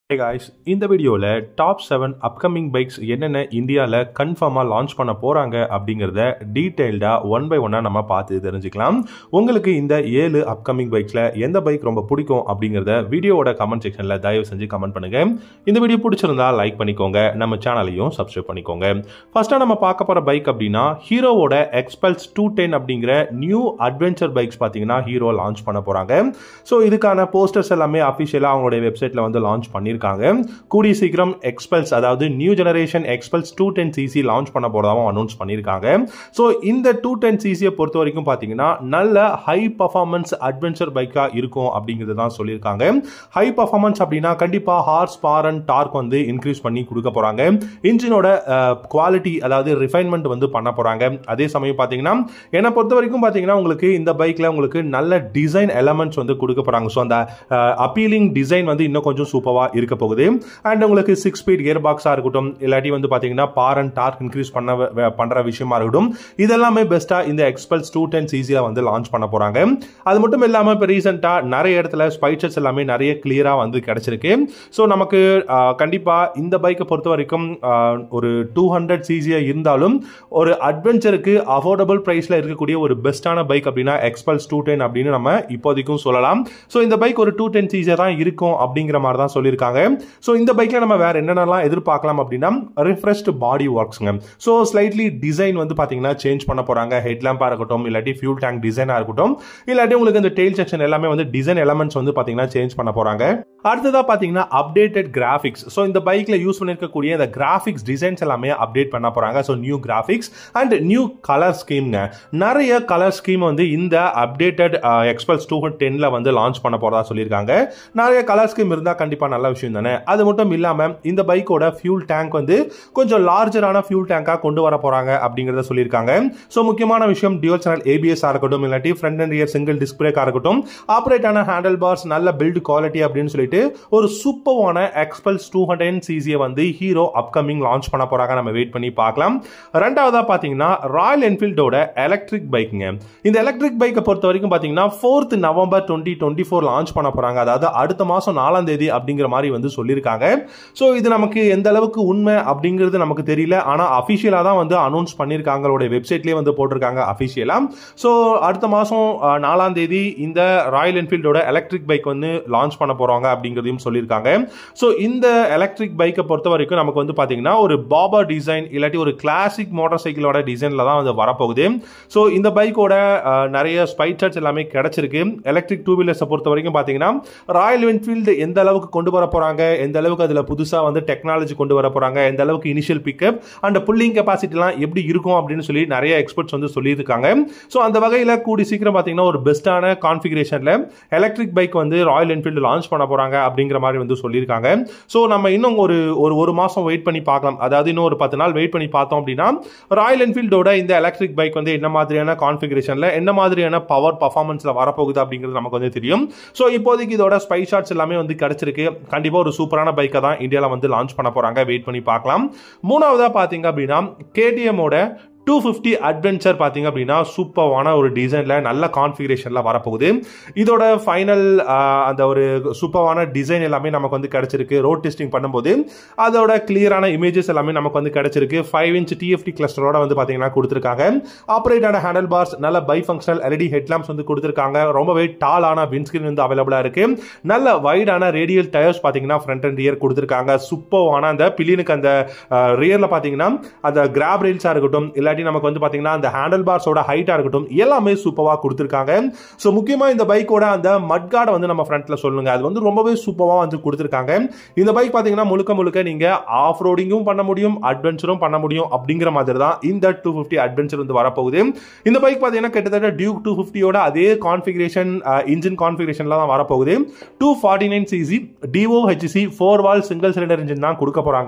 hey guys இந்த வீடியோவில் top seven upcoming bikes என்னென்ன இந்தியாவில் கன்ஃபார்மாக லான்ச் பண்ண போகிறாங்க அப்படிங்கிறத டீட்டெயில்டாக ஒன் பை ஒன்னாக நம்ம பார்த்து தெரிஞ்சுக்கலாம் உங்களுக்கு இந்த ஏழு அப்கமிங் பைக்ஸில் எந்த பைக் ரொம்ப பிடிக்கும் அப்படிங்கிறத வீடியோவோட கமெண்ட் செக்ஷனில் தயவு செஞ்சு கமெண்ட் பண்ணுங்கள் இந்த வீடியோ பிடிச்சிருந்தா லைக் பண்ணிக்கோங்க நம்ம சேனலையும் சப்ஸ்கிரைப் பண்ணிக்கோங்க ஃபர்ஸ்ட்டாக நம்ம பார்க்க போகிற பைக் அப்படின்னா ஹீரோவோட எக்ஸ்பல்ஸ் டூ டென் அப்படிங்கிற நியூ அட்வென்ச்சர் பைக்ஸ் பார்த்தீங்கன்னா ஹீரோ லான்ச் பண்ண போகிறாங்க ஸோ இதுக்கான போஸ்டர்ஸ் எல்லாமே அஃபிஷியலாக அவங்களுடைய வெப்சைட்டில் வந்து லான்ச் பண்ணியிருக்காங்க கூடிய சீக்கிரம் எக்ஸ்பல்ஸ் அதாவது new generation Xpulse two ten CC launch பண்ண போகிறதாவும் அனௌன்ஸ் பண்ணியிருக்காங்க ஸோ இந்த டூ டென் சிசியை பொறுத்த வரைக்கும் பார்த்தீங்கன்னா நல்ல ஹை பர்ஃபார்மன்ஸ் அட்வென்ச்சர் பைக்காக இருக்கும் அப்படிங்கிறது தான் சொல்லியிருக்காங்க ஹை பர்ஃபார்மன்ஸ் அப்படின்னா கண்டிப்பாக ஹார்ஸ் பார் அண்ட் டார்க் வந்து இன்க்ரீஸ் பண்ணி கொடுக்க போகிறாங்க இன்ஜினோட குவாலிட்டி அதாவது ரிஃபைன்மெண்ட் வந்து பண்ண போகிறாங்க அதே சமயம் பார்த்தீங்கன்னா என்னை பொறுத்த வரைக்கும் பார்த்தீங்கன்னா உங்களுக்கு இந்த பைக்கில் உங்களுக்கு நல்ல டிசைன் எலமெண்ட்ஸ் வந்து கொடுக்க போகிறாங்க ஸோ அந்த அப்பீலிங் டிசைன் வந்து இன்னும் கொஞ்சம் சூப்பராக இருக்க போகுது அண்ட் உங்களுக்கு சிக்ஸ் ஸ்பீட் கியர் பாக்ஸாக இருக்கட்டும் இல்லாட்டி வந்து பார்த்தீங்கன்னா பார் அண்ட் டார்க் இன்க்ரீஸ் பண்ண பண்ணுற விஷயமா இருக்கட்டும் இதெல்லாமே பெஸ்ட்டாக இந்த எக்ஸ்பல்ஸ் டூ டென் சிசியில் வந்து லான்ச் பண்ண போகிறாங்க அது மட்டும் இல்லாமல் இப்போ ரீசெண்டாக நிறைய இடத்துல ஸ்பைச்சர்ஸ் எல்லாமே நிறைய கிளியராக வந்து கிடச்சிருக்கு ஸோ நமக்கு கண்டிப்பாக இந்த பைக்கை பொறுத்த வரைக்கும் ஒரு டூ ஹண்ட்ரட் சிசியாக இருந்தாலும் ஒரு அட்வென்ச்சருக்கு அஃபோர்டபுள் ப்ரைஸில் இருக்கக்கூடிய ஒரு பெஸ்ட்டான பைக் அப்படின்னா எக்ஸ்பல்ஸ் டூ டென் அப்படின்னு நம்ம இப்போதைக்கும் சொல்லலாம் ஸோ இந்த பைக் ஒரு டூ டென் சிசியாக தான் இருக்கும் அப்படிங்கிற மாதிரி தான் சொல்லியிருக்காங்க ஸோ இந்த பைக்கில் நம்ம வேற என்னென்னலாம் எதிர்பார்க்கலாம் அப்படின்னா ரிஃப்ரெஷ்டு பாடி ஒர்க்ஸுங்க ஸோ ஸ்லைட்லி டிசைன் வந்து பார்த்தீங்கன்னா சேஞ்ச் பண்ண போகிறாங்க ஹெட்லாம்பாக இருக்கட்டும் இல்லாட்டி ஃபியூல் டேங்க் டிசைனாக இருக்கட்டும் இல்லாட்டி உங்களுக்கு இந்த டெயில் செக்ஷன் எல்லாமே வந்து டிசைன் எலமெண்ட்ஸ் வந்து பார்த்தீங்கன்னா சேஞ்ச் பண்ண போகிறாங்க அடுத்ததாக பார்த்தீங்கன்னா அப்டேட்டட் கிராஃபிக்ஸ் ஸோ இந்த பைக்கில் யூஸ் பண்ணியிருக்கக்கூடிய இந்த கிராஃபிக்ஸ் டிசைன்ஸ் எல்லாமே அப்டேட் பண்ண போகிறாங்க so new graphics and new colour ஸ்கீம்ங்க நிறைய கலர் ஸ்கீம் வந்து இந்த அப்டேட்டட் எக்ஸ்பல்ஸ் டூ டென்னில் வந்து லான்ச் பண்ண போகிறதா சொல்லியிருக்காங்க நிறைய கலர் ஸ்கீம் இருந்தால் கண்டிப்பாக நல்ல விஷயம் தானே அது மட்டும் இல்லாமல் இந்த பைக்கோட ஃபியூல் டேங்க் வந்து கொஞ்சம் லார்ஜரான ஃபியூல் டேங்காக கொண்டு வர போகிறாங்க அப்படிங்கிறத சொல்லியிருக்காங்க ஸோ முக்கியமான விஷயம் டியூல் சேனல் ஏபிஎஸ் இருக்கட்டும் இல்லாட்டி front and rear single disc பிரேக்காக இருக்கட்டும் ஆப்ரேட் ஆன ஹேண்டில் பார்ஸ் நல்ல பில்ட் குவாலிட்டி அப்படின்னு சொல்லிட்டு ஒரு சூப்பரான எக்ஸ்பல்ஸ் டூ ஹண்ட்ரட் சிசியை வந்து ஹீரோ அப்கமிங் லான்ச் பண்ண போகிறாங்க நம்ம வெயிட் பண்ணி பார்க்கலாம் ரெண்டாவதாக பார்த்தீங்கன்னா ராயல் என்ஃபீல்டோட எலக்ட்ரிக் பைக்குங்க இந்த எலக்ட்ரிக் பைக்கை பொறுத்த வரைக்கும் பார்த்தீங்கன்னா fourth November twenty twenty four launch பண்ண போகிறாங்க அதாவது அடுத்த மாதம் நாலாம் தேதி அப்படிங்கிற மாதிரி வந்து சொல்லியிருக்காங்க ஸோ இது நமக்கு எந்த அளவுக்கு உண்மை அப்படிங்கிறது நமக்கு தெரியல ஆனால் அஃபிஷியலாக தான் வந்து அனௌன்ஸ் பண்ணியிருக்காங்க அவங்களுடைய வெப்சைட்லேயே வந்து போட்டிருக்காங்க அஃபிஷியலாக ஸோ அடுத்த மாதம் நாலாம் தேதி இந்த ராயல் என்ஃபீல்டோட எலக்ட்ரிக் பைக் வந்து லான்ச் பண்ண போகிறாங்க அப்படிங்கிறதையும் சொல்லியிருக்காங்க ஸோ இந்த எலக்ட்ரிக் பைக்கை பொறுத்த வரைக்கும் நமக்கு வந்து பார்த்தீங்கன்னா ஒரு பாபா டிசைன் இல்லாட்டி ஒரு கிளாசிக் மோட்டார் சைக்கிளோட டிசைனில் தான் வந்து வரப்போகுது ஸோ இந்த பைக்கோட நிறைய ஸ்பைச்சர்ஸ் எல்லாமே கிடைச்சிருக்கு எலக்ட்ரிக் டூ வீலர்ஸை பொறுத்த வரைக்கும் பார்த்தீங்கன்னா ராயல் என்ஃபீல்டு எந்த அளவுக்கு கொண்டு வர போகிறாங்க எந்த அளவுக்கு அதில் புதுசாக வந்து டெக்னாலஜி கொண்டு வர போகிறாங்க எந்த அளவுக்கு இனிஷியல் பிக்கப் அண்ட் புல்லிங் கெப்பாசிட்டிலாம் எப்படி இருக்கும் அப்படின்னு சொல்லி நிறைய எக்ஸ்பர்ட்ஸ் வந்து சொல்லியிருக்காங்க ஸோ அந்த வகையில் கூடி சீக்கிரம் பார்த்தீங்கன்னா ஒரு பெஸ்ட்டான கான்ஃபிகரேஷனில் எலக்ட்ரிக் பைக் வந்து ராயல் என்ஃபீல்டு லான்ச் பண்ண போகிறாங்க அப்படிங்கிற மாதிரி வந்து சொல்லியிருக்காங்க ஸோ நம்ம இன்னும் ஒரு ஒரு ஒரு மாதம் வெயிட் பண்ணி பார்க்கலாம் அதாவது இன்னும் ஒரு பத்து நாள் வெயிட் பண்ணி பார்த்தோம் அப்படின்னா ராயல் என்ஃபீல்டோட இந்த எலக்ட்ரிக் பைக் வந்து என்ன மாதிரியான கான்ஃபிகரேஷனில் என்ன மாதிரியான பவர் பர்ஃபார்மன்ஸில் வரப்போகுது அப்படிங்கிறது நமக்கு வந்து தெரியும் ஸோ இப்போதைக்கு இதோட ஸ்பை ஷாட்ஸ் எல்லாமே வந்து கிடைச்சிருக்கு கண்டிப்பாக ஒரு சூப்பரான பைக்கை தான் இந்தியாவில் வந்து லான்ச் பண்ண போகிறாங்க வெயிட் பண்ணி பார்க்கலாம் மூணாவதாக பார்த்தீங்க அப்படின்னா கேடிஎம்மோட டூ ஃபிஃப்டி அட்வென்ச்சர் பார்த்தீங்க அப்படின்னா சூப்பரான ஒரு டிசைனில் நல்ல கான்ஃபிகரேஷனில் வரப்போகுது இதோட ஃபைனல் அந்த ஒரு சூப்பரான டிசைன் எல்லாமே நமக்கு வந்து கிடச்சிருக்கு ரோட் டெஸ்டிங் பண்ணும்போது அதோட கிளியரான இமேஜஸ் எல்லாமே நமக்கு வந்து கிடச்சிருக்கு ஃபைவ் இன்ச் டிஎஃப்டி கிளஸ்டரோட வந்து பார்த்தீங்கன்னா கொடுத்துருக்காங்க ஆப்ரேட்டான ஹேண்டில் பார்ஸ் நல்ல பை ஃபங்க்ஷனல் எல்இடி ஹெட்லாம்ப்ஸ் வந்து கொடுத்துருக்காங்க ரொம்பவே டாலான விண்ஸ்கிரீன் வந்து அவைலபிளாக இருக்கு நல்ல வைடான ரேடியல் டயர்ஸ் பார்த்தீங்கன்னா ஃப்ரண்ட் அண்ட் ரியர் கொடுத்துருக்காங்க சூப்பரான அந்த பில்லியனுக்கு அந்த ரியரில் பார்த்தீங்கன்னா அந்த கிராப் ரீல்ஸாக இருக்கட்டும் இல்லாட்டி இல்லாட்டி நமக்கு வந்து பாத்தீங்கன்னா அந்த ஹேண்டில் பார்ஸோட ஹைட்டா இருக்கட்டும் எல்லாமே சூப்பரா கொடுத்துருக்காங்க ஸோ முக்கியமா இந்த பைக்கோட அந்த மட்கார்டை வந்து நம்ம ஃப்ரண்ட்ல சொல்லுங்க அது வந்து ரொம்பவே சூப்பரா வந்து கொடுத்துருக்காங்க இந்த பைக் பாத்தீங்கன்னா முழுக்க முழுக்க நீங்க ஆஃப் ரோடிங்கும் பண்ண முடியும் அட்வென்ச்சரும் பண்ண முடியும் அப்படிங்கிற மாதிரி தான் இந்த டூ ஃபிஃப்டி அட்வென்ச்சர் வந்து வரப்போகுது இந்த பைக் பாத்தீங்கன்னா கிட்டத்தட்ட டியூக் டூ ஃபிஃப்டியோட அதே கான்ஃபிகரேஷன் இன்ஜின் கான்ஃபிகரேஷன்ல தான் வரப்போகுது two forty nine CC DO HC four valve single cylinder engine தான் கொடுக்க போறாங்க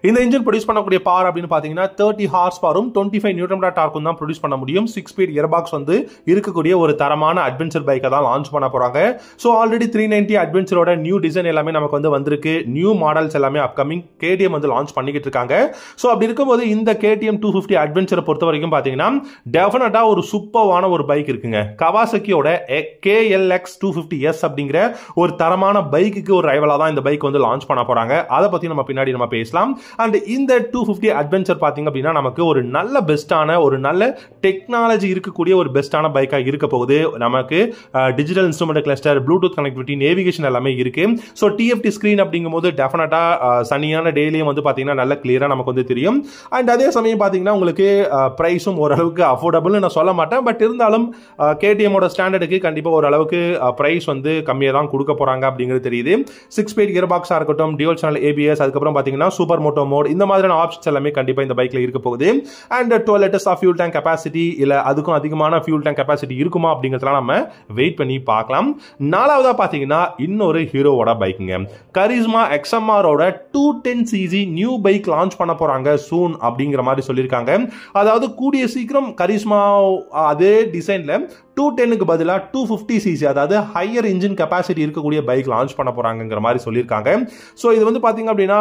இந்த இன்ஜின் ப்ரொடியூஸ் பண்ணக்கூடிய பவர் அப்படின்னு பார்த்தீங்கன்னா தேர்ட்டி ஹார்ஸ் பவரும் டுவெண்ட்டி ஃபைவ் நியூட்ரன் டார்க்கும் தான் ப்ரொடியூஸ் பண்ண முடியும் சிக்ஸ் ஸ்பீட் இயர்பாக்ஸ் வந்து இருக்கக்கூடிய ஒரு தரமான அட்வென்ச்சர் பைக்கை தான் லான்ச் பண்ண போறாங்க ஸோ ஆல்ரெடி த்ரீ நைன்டி அட்வென்ச்சரோட நியூ டிசைன் எல்லாமே நமக்கு வந்து வந்திருக்கு நியூ மாடல்ஸ் எல்லாமே அப்கமிங் கேடிஎம் வந்து லான்ச் பண்ணிக்கிட்டு இருக்காங்க ஸோ அப்படி இருக்கும்போது இந்த கேடிஎம் டூ ஃபிஃப்டி அட்வென்ச்சரை பொறுத்த வரைக்கும் பார்த்தீங்கன்னா டெஃபினட்டாக ஒரு சூப்பர்வான ஒரு பைக் இருக்குங்க கவாசக்கியோட கேஎல்எக்ஸ் டூ ஃபிஃப்டி எஸ் அப்படிங்கிற ஒரு தரமான பைக்குக்கு ஒரு ரைவலாக தான் இந்த பைக் வந்து லான்ச் பண்ண போறாங்க அதை பற்றி நம்ம பின்னாடி நம்ம பேசலாம் அண்ட் இந்த டூ ஃபிஃப்டி அட்வென்ச்சர் பார்த்தீங்க அப்படின்னா நமக்கு ஒரு நல்ல பெஸ்ட்டான ஒரு நல்ல டெக்னாலஜி இருக்கக்கூடிய ஒரு பெஸ்ட்டான பைக்காக இருக்க போகுது நமக்கு digital instrument cluster Bluetooth connectivity navigation எல்லாமே இருக்கு ஸோ டிஎஃப்டி ஸ்க்ரீன் அப்படிங்கும்போது டெஃபினட்டாக சனியான டெய்லியும் வந்து பார்த்தீங்கன்னா நல்ல கிளியராக நமக்கு வந்து தெரியும் அண்ட் அதே சமயம் பார்த்தீங்கன்னா உங்களுக்கு ப்ரைஸும் ஓரளவுக்கு அஃபோர்டபுள்னு நான் சொல்ல மாட்டேன் பட் இருந்தாலும் கேடிஎம்மோட ஸ்டாண்டர்டுக்கு கண்டிப்பாக ஓரளவுக்கு ப்ரைஸ் வந்து கம்மியாக தான் கொடுக்க போகிறாங்க அப்படிங்கிறது தெரியுது சிக்ஸ் ஸ்பீட் கியர் பாக்ஸாக இருக்கட்டும் டியூல் சேனல் ஏபிஎஸ் அதுக்கப்புறம் பார்த்தீங்கன்னா சூப்பர் மோட்டோ மோட் இந்த மாதிரியான ஆப்ஷன்ஸ் எல்லாமே கண்டிப்பாக இந்த பைக்கில் இருக்க போகுது and twelve litres of fuel tank capacity இல்லை அதுக்கும் அதிகமான ஃபியூல் டேங்க் கெப்பாசிட்டி இருக்குமா அப்படிங்கிறதுலாம் நம்ம வெயிட் பண்ணி பார்க்கலாம் நாலாவதாக பார்த்தீங்கன்னா இன்னொரு ஹீரோவோட பைக்குங்க கரிஸ்மா எக்ஸ்எம்ஆரோட two ten CC new bike launch பண்ண போகிறாங்க சூன் அப்படிங்கிற மாதிரி சொல்லியிருக்காங்க அதாவது கூடிய சீக்கிரம் கரிஸ்மா அதே டிசைனில் டூ டென்னுக்கு பதிலாக டூ ஃபிஃப்டி சிசி அதாவது ஹையர் இன்ஜின் கெப்பாசிட்டி இருக்கக்கூடிய பைக் லான்ச் பண்ண போகிறாங்கிற மாதிரி சொல்லியிருக்காங்க ஸோ இது வந்து பார்த்தீங்க அப்படின்னா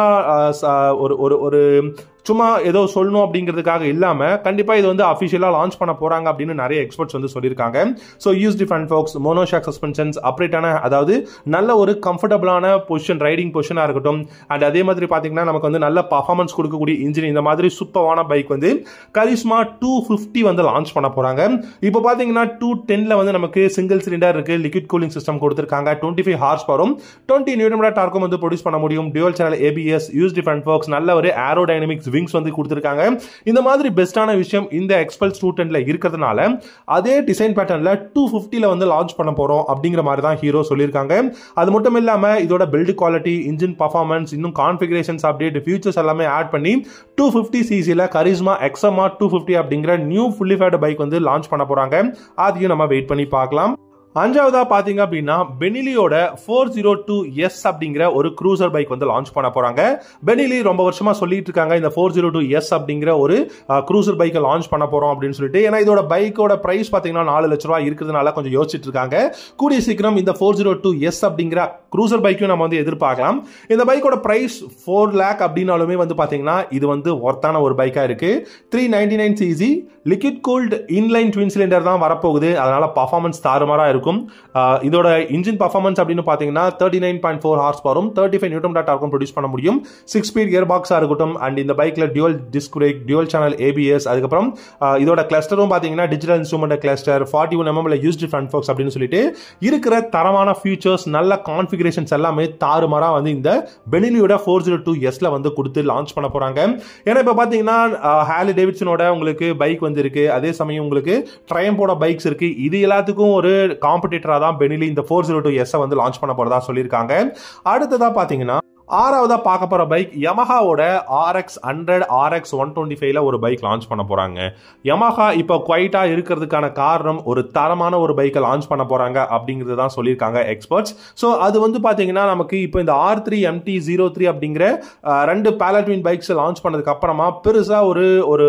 ஒரு ஒரு ஒரு சும்மா ஏதோ சொல்லணும் அப்படிங்கிறதுக்காக இல்லாமல் கண்டிப்பாக இது வந்து அஃபிஷியலாக லான்ச் பண்ண போகிறாங்க அப்படின்னு நிறைய எக்ஸ்பர்ட்ஸ் வந்து சொல்லியிருக்காங்க so use different forks monoshock suspensions அப்ரேட்டான அதாவது நல்ல ஒரு கம்ஃபர்டபுளான பொசிஷன் ரைடிங் பொசிஷனாக இருக்கட்டும் அண்ட் அதே மாதிரி பார்த்தீங்கன்னா நமக்கு வந்து நல்ல பர்ஃபார்மன்ஸ் கொடுக்கக்கூடிய இன்ஜின் இந்த மாதிரி சூப்பரான பைக் வந்து கரிஸ்மா டூ ஃபிஃப்டி வந்து லான்ச் பண்ண போகிறாங்க இப்போ பார்த்தீங்கன்னா டூ டென்னில் வந்து நமக்கு சிங்கிள் சிலிண்டர் இருக்குது லிக்விட் கூலிங் சிஸ்டம் கொடுத்துருக்காங்க டுவெண்ட்டி ஃபைவ் ஹார்ஸ் பவரும் டுவெண்ட்டி நியூட்ரன் டார்க்கும் வந்து ப்ரொடியூஸ் பண்ண முடியும் dual channel ABS use different forks நல்ல ஒரு ஏரோ டைனமிக்ஸ் விங்ஸ் வந்து கொடுத்துருக்காங்க இந்த மாதிரி பெஸ்ட்டான விஷயம் இந்த எக்ஸ்பல்ஸ் டூ டென்ல இருக்கிறதுனால அதே டிசைன் பேட்டர்ல டூ ஃபிஃப்டியில் வந்து லான்ச் பண்ண போகிறோம் அப்படிங்கிற மாதிரி தான் ஹீரோ சொல்லியிருக்காங்க அது மட்டும் இல்லாமல் இதோட பில்டு குவாலிட்டி இன்ஜின் பர்ஃபார்மன்ஸ் இன்னும் கான்ஃபிகரேஷன்ஸ் அப்டேட் ஃபியூச்சர்ஸ் எல்லாமே ஆட் பண்ணி டூ ஃபிஃப்டி சிசியில் கரிஸ்மா எக்ஸமா டூ ஃபிஃப்டி அப்படிங்கிற நியூ ஃபுல்லி ஃபேட் பைக் வந்து லான்ச் பண்ண போகிறாங்க அதையும் நம்ம வெயிட் பண்ணி பார்க்கலாம் அஞ்சாவதா பாத்தீங்க அப்படின்னா பெனிலியோட ஃபோர் ஜீரோ டூ எஸ் அப்படிங்கிற ஒரு க்ரூசர் பைக் வந்து லான்ச் பண்ண போறாங்க பெனிலி ரொம்ப வருஷமா சொல்லிட்டு இருக்காங்க இந்த ஃபோர் ஜீரோ டூ எஸ் அப்படிங்கிற ஒரு க்ரூசர் பைக்கை லான்ச் பண்ண போறோம் அப்படின்னு சொல்லிட்டு ஏன்னா இதோட பைக்கோட பிரைஸ் பாத்தீங்கன்னா நாலு லட்ச ரூபாய் இருக்கிறதுனால கொஞ்சம் யோசிச்சுட்டு இருக்காங்க கூடிய சீக்கிரம் இந்த ஃபோர் ஜீரோ டூ எஸ் அப்படிங்கிற க்ரூசர் பைக்கும் நம்ம வந்து எதிர்பார்க்கலாம் இந்த பைக்கோட பிரைஸ் ஃபோர் லேக் அப்படின்னாலுமே வந்து பாத்தீங்கன்னா இது வந்து ஒர்த்தான ஒரு பைக்கா இருக்கு three ninety nine CC liquid cooled inline twin cylinder தான் வரப்போகுது அதனால பர்ஃபார்மன்ஸ் தாறுமாறா இருக்கும் இதோட இன்ஜின் பர்ஃபார்மன்ஸ் அப்படின்னு பார்த்தீங்கன்னா thirty nine point four horse பவரும் தேர்ட்டி ஃபைவ் நியூட்டம் டாட்டாக்கும் ப்ரொடியூஸ் பண்ண முடியும் சிக்ஸ் ஸ்பீட் கியர் பாக்ஸாக இருக்கட்டும் அண்ட் இந்த பைக்கில் dual disc brake dual channel ABS அதுக்கப்புறம் இதோட கிளஸ்டரும் பார்த்தீங்கன்னா digital instrument cluster forty one எம்எம்ல யூஸ்டு ஃப்ரண்ட் ஃபோக்ஸ் அப்படின்னு சொல்லிட்டு இருக்கிற தரமான ஃபியூச்சர்ஸ் நல்ல கான்ஃபிகரேஷன்ஸ் எல்லாமே தாறுமாறா வந்து இந்த பெனிலியோட ஃபோர் ஜீரோ டூ எஸ்ல வந்து கொடுத்து லான்ச் பண்ண போறாங்க ஏன்னா இப்போ பார்த்தீங்கன்னா ஹேலி டேவிட்சனோட உங்களுக்கு பைக் வந்து இருக்கு அதே சமயம் உங்களுக்கு ட்ரையம்போட பைக்ஸ் இருக்கு இது எல்லாத்துக்கும் ஒரு காம்படிட்டராக தான் பெனிலி இந்த ஃபோர் ஜீரோ டூ எஸ்ஸை வந்து லான்ச் பண்ண போறதா சொல்லியிருக்காங்க அடுத்ததா பார்த்தீங்கன்னா ஆறாவதா பார்க்க போற பைக் யமஹாவோட RX hundred RX one twenty ஃபைவ்ல ஒரு பைக் லான்ச் பண்ண போறாங்க யமஹா இப்போ குவைட்டா இருக்கிறதுக்கான காரணம் ஒரு தரமான ஒரு பைக்கை லான்ச் பண்ண போறாங்க அப்படிங்கிறது தான் சொல்லியிருக்காங்க எக்ஸ்பர்ட்ஸ் ஸோ அது வந்து பாத்தீங்கன்னா நமக்கு இப்போ இந்த R three MT zero three அப்படிங்கிற ரெண்டு பேலட்வின் பைக்ஸ் லான்ச் பண்ணதுக்கு அப்புறமா பெருசா ஒரு ஒரு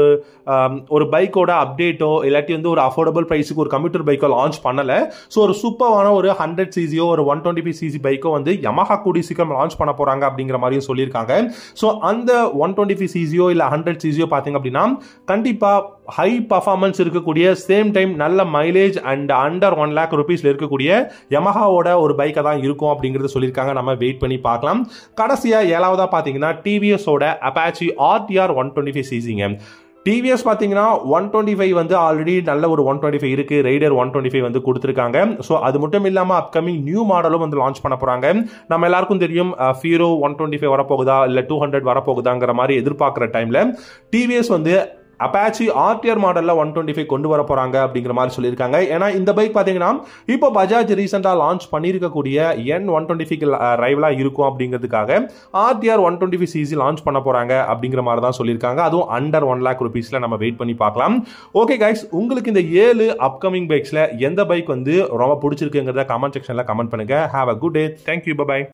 ஒரு பைக்கோட அப்டேட்டோ இல்லாட்டி வந்து ஒரு அஃபோர்டபுள் ப்ரைஸுக்கு ஒரு கம்ப்யூட்டர் பைக்கோ லான்ச் பண்ணல ஸோ ஒரு சூப்பரான ஒரு ஹண்ட்ரட் சிசியோ ஒரு ஒன் டுவெண்ட்டி ஃபைவ் சிசி பைக்கோ வந்து யமஹா கூடி சீக்கிரம் லான்ச் பண்ண போறாங்க அப்படிங்கிற மாதிரியும் சொல்லியிருக்காங்க ஸோ அந்த ஒன் டுவெண்ட்டி ஃபைவ் சிசியோ இல்லை ஹண்ட்ரட் சிசியோ பார்த்தீங்க அப்படின்னா கண்டிப்பாக ஹை பர்ஃபார்மன்ஸ் இருக்கக்கூடிய சேம் டைம் நல்ல mileage and under one lakh ருபீஸ்ல இருக்கக்கூடிய யமஹாவோட ஒரு பைக்கை தான் இருக்கும் அப்படிங்கிறது சொல்லியிருக்காங்க நம்ம வெயிட் பண்ணி பார்க்கலாம் கடைசியாக ஏழாவதா பார்த்தீங்கன்னா டிவிஎஸோட Apache RTR one twenty five சிசிங்க டிவிஎஸ் பார்த்தீங்கன்னா ஒன் டுவெண்ட்டி ஃபைவ் வந்து ஆல்ரெடி நல்ல ஒரு ஒன் டுவெண்ட்டி ஃபைவ் இருக்கு ரைடர் ஒன் டுவெண்ட்டி ஃபைவ் வந்து கொடுத்துருக்காங்க ஸோ அது மட்டும் இல்லாமல் அப்கமிங் நியூ மாடலும் வந்து லான்ச் பண்ண போறாங்க நம்ம எல்லாருக்கும் தெரியும் ஃபீரோ ஒன் டுவெண்ட்டி ஃபைவ் வரப்போகுதா இல்லை டூ ஹண்ட்ரட் வரப்போகுதாங்கிற மாதிரி எதிர்பார்க்குற டைம்ல டிவிஎஸ் வந்து அப்பாச்சி ஆர்டிஆர் மாடல்ல ஒன் டுவெண்ட்டி ஃபைவ் கொண்டு வர போறாங்க அப்படிங்கிற மாதிரி சொல்லியிருக்காங்க ஏன்னா இந்த பைக் பாத்தீங்கன்னா இப்போ பஜாஜ் ரீசெண்டாக லான்ச் பண்ணியிருக்கக்கூடிய என் ஒன் டுவெண்ட்டி ஃபைவ் ரைவலா இருக்கும் அப்படிங்கிறதுக்காக RTR one twenty five CC launch பண்ண போறாங்க அப்படிங்கிற மாதிரி தான் சொல்லியிருக்காங்க அதுவும் அண்டர் ஒன் லேக் ருபீஸ்ல நம்ம வெயிட் பண்ணி பார்க்கலாம் ஓகே கைஸ் உங்களுக்கு இந்த ஏழு அப்கமிங் பைக்ஸ்ல எந்த பைக் வந்து ரொம்ப பிடிச்சிருக்குங்கிறத கமெண்ட் செக்ஷன்ல கமெண்ட் பண்ணுங்க have a good day thank you by